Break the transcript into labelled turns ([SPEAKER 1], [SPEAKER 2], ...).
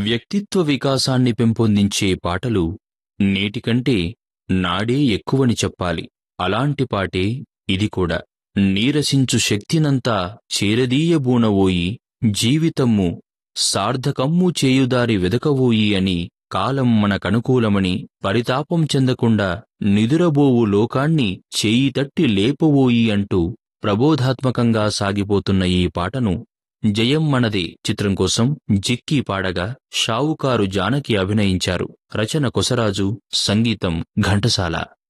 [SPEAKER 1] వ్యక్తిత్వ వికాసాన్ని పెంపొందించే పాటలు నేటికంటే నాడే ఎక్కువని చెప్పాలి అలాంటి పాటే ఇది కూడా నీరసించు శక్తినంతా చేరదీయబూనవోయి జీవితమ్ము సార్థకమ్ము చేయుదారి వెదకవోయి అని కాలం మనకనుకూలమని పరితాపం చెందకుండా నిదురబోవు లోకాన్ని చేయి తట్టి లేపవోయి అంటూ ప్రబోధాత్మకంగా సాగిపోతున్న ఈ పాటను జయం మనదే చిత్రం కోసం జిక్కి పాడగా షావుకారు జానకి అభినయించారు రచన కొసరాజు సంగీతం ఘంటసాల